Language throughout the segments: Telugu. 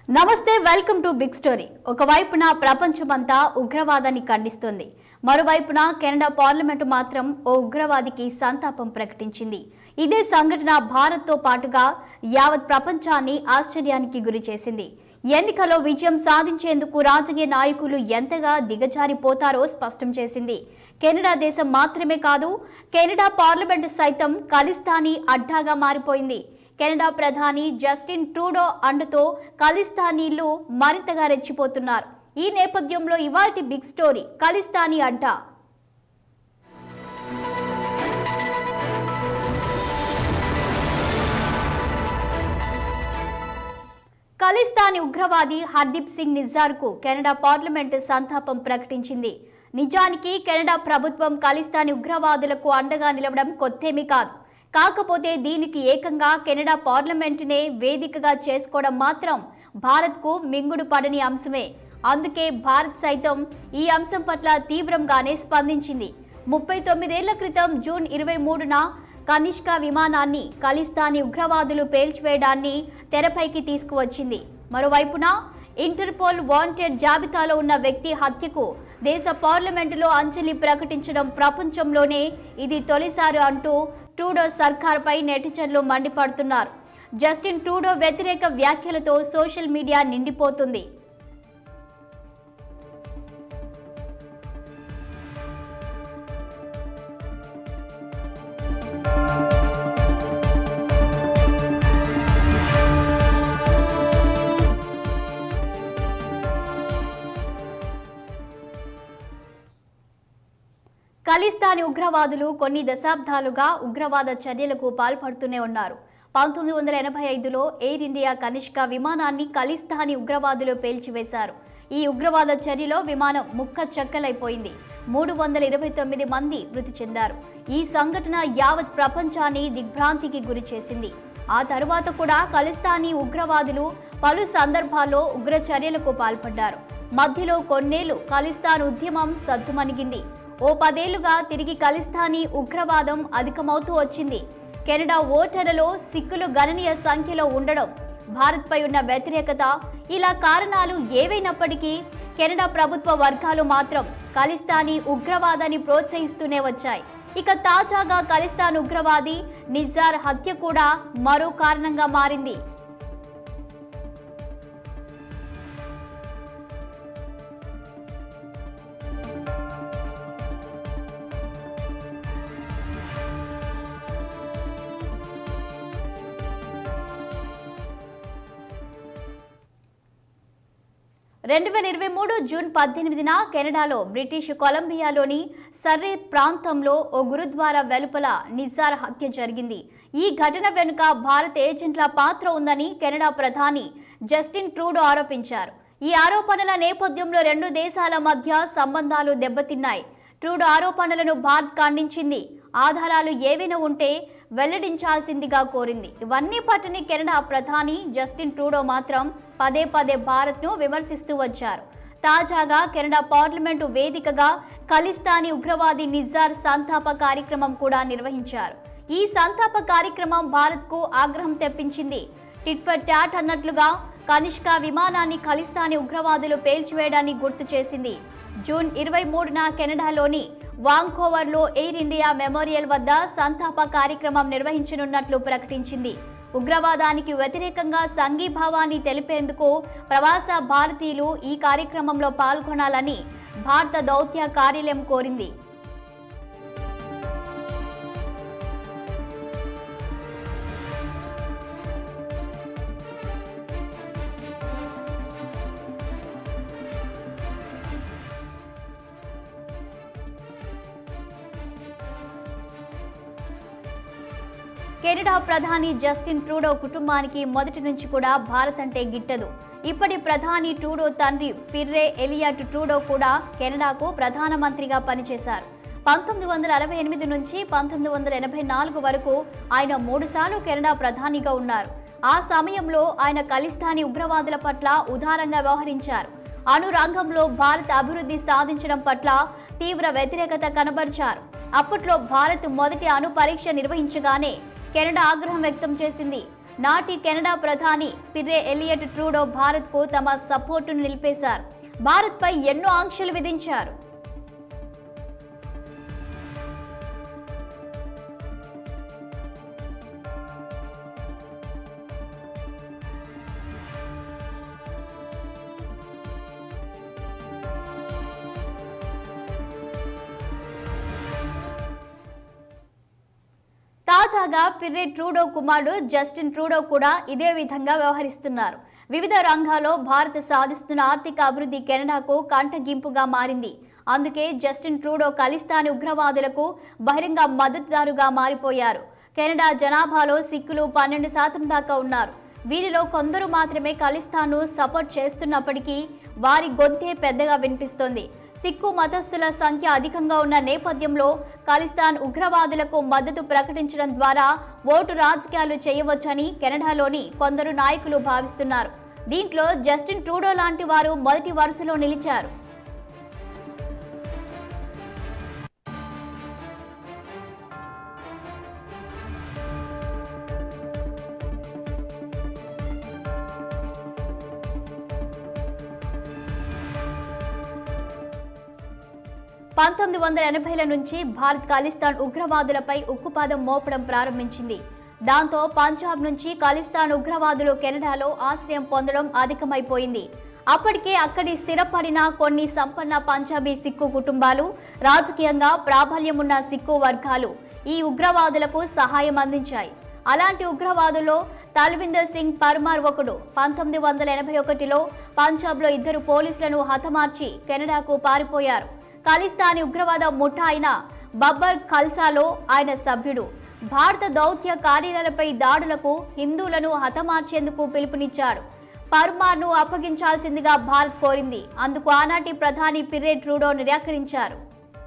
నమస్తే వెల్కమ్ టు బిగ్ స్టోరీ ఒకవైపున ప్రపంచమంతా ఉగ్రవాదాన్ని ఖండిస్తోంది మరోవైపున కెనడా పార్లమెంటు మాత్రం ఓ ఉగ్రవాదికి సంతాపం ప్రకటించింది ఇదే సంఘటన భారత్తో పాటుగా యావత్ ప్రపంచాన్ని ఆశ్చర్యానికి గురి చేసింది ఎన్నికలో విజయం సాధించేందుకు రాజకీయ నాయకులు ఎంతగా దిగజారిపోతారో స్పష్టం చేసింది కెనడా దేశం మాత్రమే కాదు కెనడా పార్లమెంటు సైతం ఖలిస్తానీ అడ్డాగా మారిపోయింది కెనడా ప్రధాని జస్టిన్ ట్రూడో అండుతో ఖలిస్తానీలు మరింతగా రెచ్చిపోతున్నారు ఈ నేపథ్యంలో ఇవాల్టి బిగ్ స్టోరీ ఖలిస్తానీ అడ్డా ఖలిస్తానీ ఉగ్రవాది హర్దీప్ సింగ్ నిజార్కు కెనడా పార్లమెంటు సంతాపం ప్రకటించింది నిజానికి కెనడా ప్రభుత్వం ఖలిస్తానీ ఉగ్రవాదులకు అండగా నిలవడం కొత్తేమీ కాదు కాకపోతే దీనికి ఏకంగా కెనడా పార్లమెంటునే వేదికగా చేసుకోవడం మాత్రం భారత్కు మింగుడు పడని అంశమే అందుకే భారత్ సైతం ఈ అంశం పట్ల తీవ్రంగానే స్పందించింది ముప్పై తొమ్మిదేళ్ల క్రితం జూన్ ఇరవై మూడున కనిష్క విమానాన్ని ఖలిస్తానీ ఉగ్రవాదులు పేల్చివేయడాన్ని తెరపైకి తీసుకువచ్చింది మరోవైపున ఇంటర్పోల్ వాంటెడ్ జాబితాలో ఉన్న వ్యక్తి హత్యకు దేశ పార్లమెంటులో అంజలి ప్రకటించడం ప్రపంచంలోనే ఇది తొలిసారి అంటూ ట్రూడో సర్కార్పై నెటిజన్లు మండిపడుతున్నారు జస్టిన్ ట్రూడో వ్యతిరేక వ్యాఖ్యలతో సోషల్ మీడియా నిండిపోతుంది ఖలిస్తానీ ఉగ్రవాదులు కొన్ని దశాబ్దాలుగా ఉగ్రవాద చర్యలకు పాల్పడుతూనే ఉన్నారు పంతొమ్మిది వందల ఎనభై ఐదులో ఎయిర్ ఇండియా కనిష్క విమానాన్ని ఖలిస్తానీ ఉగ్రవాదులు పేల్చివేశారు ఈ ఉగ్రవాద చర్యలో విమానం ముక్క చెక్కలైపోయింది మూడు వందల ఇరవై తొమ్మిది మంది మృతి చెందారు ఈ సంఘటన యావత్ ప్రపంచాన్ని దిగ్భ్రాంతికి గురి చేసింది ఆ తరువాత కూడా ఖలిస్తానీ ఉగ్రవాదులు పలు సందర్భాల్లో ఉగ్ర చర్యలకు పాల్పడ్డారు మధ్యలో కొన్నేళ్లు ఖలిస్తాన్ ఉద్యమం సద్దుమణిగింది ఓ పదేళ్లుగా తిరిగి ఖలిస్తానీ ఉగ్రవాదం అధికమవుతూ వచ్చింది కెనడా ఓటర్లలో సిక్కులు గణనీయ సంఖ్యలో ఉండడం భారత్పై ఉన్న వ్యతిరేకత ఇలా కారణాలు ఏవైనప్పటికీ కెనడా ప్రభుత్వ వర్గాలు మాత్రం ఖలిస్తానీ ఉగ్రవాదాన్ని ప్రోత్సహిస్తూనే వచ్చాయి ఇక తాజాగా ఖలిస్తాన్ ఉగ్రవాది నిజార్ హత్య కూడా మరో కారణంగా మారింది రెండు వేల ఇరవై మూడు జూన్ పద్దెనిమిదిన కెనడాలో బ్రిటిష్ కొలంబియాలోని సర్రే ప్రాంతంలో ఓ గురుద్వారా వెలుపల నిజార్ హత్య జరిగింది ఈ ఘటన వెనుక భారత ఏజెంట్ల పాత్ర ఉందని కెనడా ప్రధాని జస్టిన్ ట్రూడో ఆరోపించారు ఈ ఆరోపణల నేపథ్యంలో రెండు దేశాల మధ్య సంబంధాలు దెబ్బతిన్నాయి ట్రూడో ఆరోపణలను భారత్ ఖండించింది ఆధారాలు ఏవైనా ఉంటే వెల్లడించాల్సిందిగా కోరింది ఇవన్నీ పట్టని కెనడా ప్రధాని జస్టిన్ ట్రూడో మాత్రం పదే పదే భారత్ను విమర్శిస్తూ వచ్చారు తాజాగా కెనడా పార్లమెంటు వేదికగా ఖలిస్తానీ ఉగ్రవాది నిజార్ సంతాప కార్యక్రమం కూడా నిర్వహించారు ఈ సంతాప కార్యక్రమం భారత్కు ఆగ్రహం తెప్పించింది టిట్ ఫర్ టాట్ అన్నట్లుగా కనిష్క విమానాన్ని ఖలిస్తానీ ఉగ్రవాదులు పేల్చివేయడాన్ని గుర్తు చేసింది జూన్ ఇరవై మూడున కెనడాలోని వాంకోవర్లో ఎయిర్ ఇండియా మెమోరియల్ వద్ద సంతాప కార్యక్రమం నిర్వహించనున్నట్లు ప్రకటించింది ఉగ్రవాదానికి వ్యతిరేకంగా సంఘీభావాన్ని తెలిపేందుకు ప్రవాస భారతీయులు ఈ కార్యక్రమంలో పాల్గొనాలని భారత దౌత్య కార్యాలయం కోరింది కెనడా ప్రధాని జస్టిన్ ట్రూడో కుటుంబానికి మొదటి నుంచి కూడా భారత్ అంటే గిట్టదు ఇప్పటి ప్రధాని ట్రూడో తండ్రి పిర్రే ఎలియట్ ట్రూడో కూడా కెనడాకు ప్రధానమంత్రిగా పనిచేశారు పంతొమ్మిది వందల అరవై ఎనిమిది నుంచి పంతొమ్మిది వందల ఎనభై నాలుగు వరకు ఆయన మూడుసార్లు కెనడా ప్రధానిగా ఉన్నారు ఆ సమయంలో ఆయన ఖలిస్తానీ ఉగ్రవాదుల పట్ల ఉదారంగా వ్యవహరించారు అణు రంగంలో భారత్ అభివృద్ధి సాధించడం పట్ల తీవ్ర వ్యతిరేకత కనబరిచారు అప్పట్లో భారత్ మొదటి అణు పరీక్ష నిర్వహించగానే కెనడా ఆగ్రహం వ్యక్తం చేసింది నాటి కెనడా ప్రధాని పిర్రే ఎలియట్ ట్రూడో భారత్కు తమ సపోర్టును నిలిపేశారు భారత్పై ఎన్నో ఆంక్షలు విధించారు తాజాగా పిర్రే ట్రూడో కుమారుడు జస్టిన్ ట్రూడో కూడా ఇదే విధంగా వ్యవహరిస్తున్నారు వివిధ రంగాల్లో భారత్ సాధిస్తున్న ఆర్థిక అభివృద్ధి కెనడాకు కంటగింపుగా మారింది అందుకే జస్టిన్ ట్రూడో ఖలిస్తానీ ఉగ్రవాదులకు బహిరంగ మద్దతుదారుగా మారిపోయారు కెనడా జనాభాలో సిక్కులు పన్నెండు శాతం దాకా ఉన్నారు వీరిలో కొందరు మాత్రమే ఖలిస్తాన్ను సపోర్ట్ చేస్తున్నప్పటికీ వారి గొంతే పెద్దగా వినిపిస్తోంది సిక్కు మతస్థుల సంఖ్య అధికంగా ఉన్న నేపథ్యంలో ఖలిస్తాన్ ఉగ్రవాదులకు మద్దతు ప్రకటించడం ద్వారా ఓటు రాజకీయాలు చేయవచ్చని కెనడాలోని కొందరు నాయకులు భావిస్తున్నారు దీంట్లో జస్టిన్ ట్రూడో లాంటి వారు మొదటి వరుసలో నిలిచారు పంతొమ్మిది వందల ఎనభైల నుంచి భారత్ ఖలిస్తాన్ ఉగ్రవాదులపై ఉక్కుపాదం మోపడం ప్రారంభించింది దాంతో పంజాబ్ నుంచి ఖలిస్తాన్ ఉగ్రవాదులు కెనడాలో ఆశ్రయం పొందడం అధికమైపోయింది అప్పటికే అక్కడి స్థిరపడిన కొన్ని సంపన్న పంజాబీ సిక్కు కుటుంబాలు రాజకీయంగా ప్రాబల్యమున్న సిక్కు వర్గాలు ఈ ఉగ్రవాదులకు సహాయం అందించాయి అలాంటి ఉగ్రవాదుల్లో తల్విందర్ సింగ్ పర్మార్ ఒకడు పంతొమ్మిది వందల ఎనభై ఒకటిలో పంజాబ్లో ఇద్దరు పోలీసులను హతమార్చి కెనడాకు పారిపోయారు ఖలిస్తానీ ఉగ్రవాద ముఠా అయిన బబ్బర్ ఖల్సాలో ఆయన సభ్యుడు భారత దౌత్య కార్యాలయాలపై దాడులకు హిందువులను హతమార్చేందుకు పిలుపునిచ్చాడు పర్మార్ను అప్పగించాల్సిందిగా భారత్ కోరింది అందుకు ఆనాటి ప్రధాని పిర్రే ట్రూడో నిరాకరించారు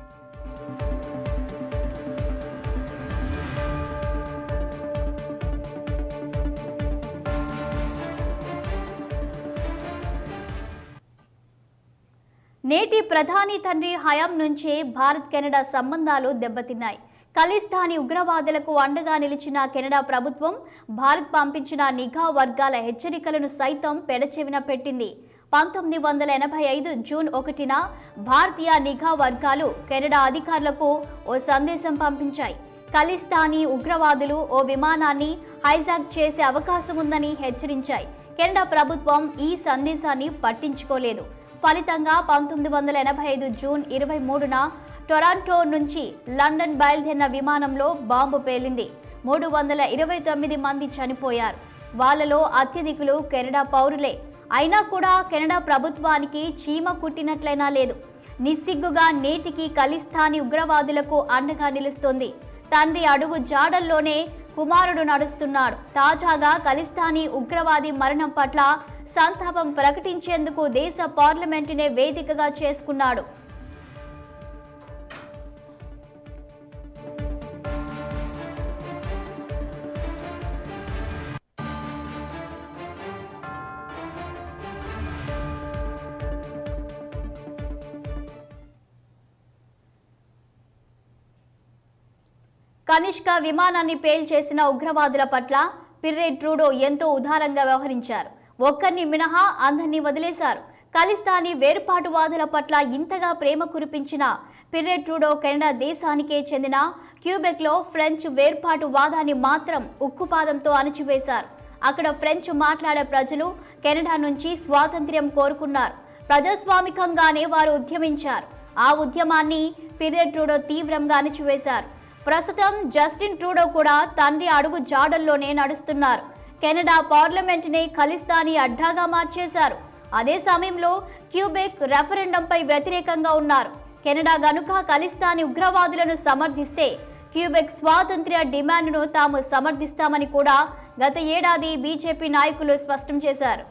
నేటి ప్రధాని తండ్రి హయాం నుంచే భారత్ కెనడా సంబంధాలు దెబ్బతిన్నాయి ఖలిస్తానీ ఉగ్రవాదులకు అండగా నిలిచిన కెనడా ప్రభుత్వం భారత్ పంపించిన నిఘా వర్గాల హెచ్చరికలను సైతం పెడచెవిన పెట్టింది పంతొమ్మిది వందల ఎనభై ఐదు జూన్ ఒకటిన భారతీయ నిఘా వర్గాలు కెనడా అధికారులకు ఓ సందేశం పంపించాయి ఖలిస్తానీ ఉగ్రవాదులు ఓ విమానాన్ని హైజాక్ చేసే అవకాశం ఉందని హెచ్చరించాయి కెనడా ప్రభుత్వం ఈ సందేశాన్ని పట్టించుకోలేదు ఫలితంగా పంతొమ్మిది వందల ఎనభై ఐదు జూన్ ఇరవై మూడున టొరాంటో నుంచి లండన్ బయలుదేరిన విమానంలో బాంబు పేలింది మూడు వందల ఇరవై తొమ్మిది మంది చనిపోయారు వాళ్ళలో అత్యధికులు కెనడా పౌరులే అయినా కూడా కెనడా ప్రభుత్వానికి చీమ కుట్టినట్లయినా లేదు నిస్సిగ్గుగా నేటికి ఖలిస్తానీ ఉగ్రవాదులకు అండగా నిలుస్తోంది తండ్రి అడుగు జాడల్లోనే కుమారుడు నడుస్తున్నాడు తాజాగా ఖలిస్తానీ ఉగ్రవాది మరణం పట్ల సంతాపం ప్రకటించేందుకు దేశ పార్లమెంటునే వేదికగా చేసుకున్నాడు కనిష్క విమానాన్ని పేల్చేసిన ఉగ్రవాదుల పట్ల పిర్రే ట్రూడో ఎంతో ఉదారంగా వ్యవహరించారు ఒక్కరిని మినహా అందరినీ వదిలేశారు ఖలిస్తానీ వేర్పాటువాదుల పట్ల ఇంతగా ప్రేమ కురిపించిన పిర్రే ట్రూడో కెనడా దేశానికే చెందిన క్యూబెక్లో ఫ్రెంచ్ వేర్పాటు వాదాన్ని మాత్రం ఉక్కుపాదంతో అణచివేశారు అక్కడ ఫ్రెంచ్ మాట్లాడే ప్రజలు కెనడా నుంచి స్వాతంత్ర్యం కోరుకున్నారు ప్రజాస్వామికంగానే వారు ఉద్యమించారు ఆ ఉద్యమాన్ని పిర్రే ట్రూడో తీవ్రంగా అణచివేశారు ప్రస్తుతం జస్టిన్ ట్రూడో కూడా తండ్రి అడుగు జాడల్లోనే నడుస్తున్నారు కెనడా పార్లమెంట్ని ఖలిస్తానీ అడ్డాగా మార్చేశారు అదే సమయంలో క్యూబెక్ రెఫరెండంపై వ్యతిరేకంగా ఉన్నారు కెనడా గనుక ఖలిస్తానీ ఉగ్రవాదులను సమర్థిస్తే క్యూబెక్ స్వాతంత్ర్య డిమాండ్ను తాము సమర్థిస్తామని కూడా గత ఏడాది బీజేపీ నాయకులు స్పష్టం చేశారు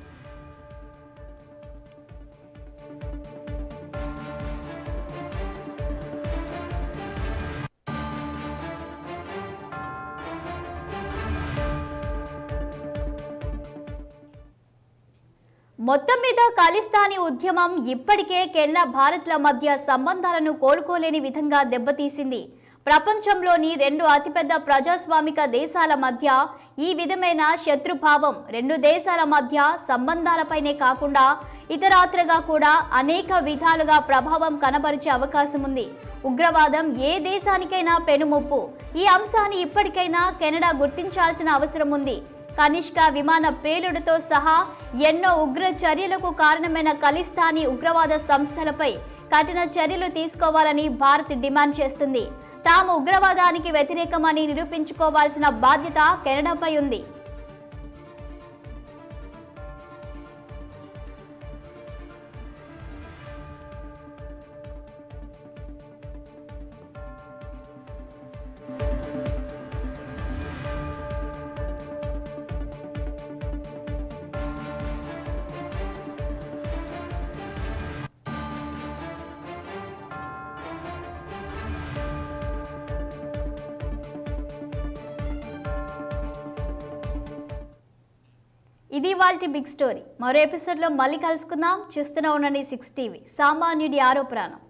మొత్తం మీద ఖలిస్తానీ ఉద్యమం ఇప్పటికే కెనడా భారత్ల మధ్య సంబంధాలను కోలుకోలేని విధంగా దెబ్బతీసింది ప్రపంచంలోని రెండు అతిపెద్ద ప్రజాస్వామిక దేశాల మధ్య ఈ విధమైన శత్రుభావం రెండు దేశాల మధ్య సంబంధాలపైనే కాకుండా ఇతరాత్రగా కూడా అనేక విధాలుగా ప్రభావం కనబరిచే అవకాశం ఉంది ఉగ్రవాదం ఏ దేశానికైనా పెనుముప్పు ఈ అంశాన్ని ఇప్పటికైనా కెనడా గుర్తించాల్సిన అవసరం ఉంది కనిష్క విమాన పేలుడుతో సహా ఎన్నో ఉగ్ర చర్యలకు కారణమైన ఖలిస్తానీ ఉగ్రవాద సంస్థలపై కఠిన చర్యలు తీసుకోవాలని భారత్ డిమాండ్ చేస్తుంది తాము ఉగ్రవాదానికి వ్యతిరేకమని నిరూపించుకోవాల్సిన బాధ్యత కెనడాపై ఉంది ఇది వాళ్ళ బిగ్ స్టోరీ మరో ఎపిసోడ్లో మళ్ళీ కలుసుకుందాం చూస్తూనే ఉండండి సిక్స్ టీవీ సామాన్యుడి ఆరో ప్రాణం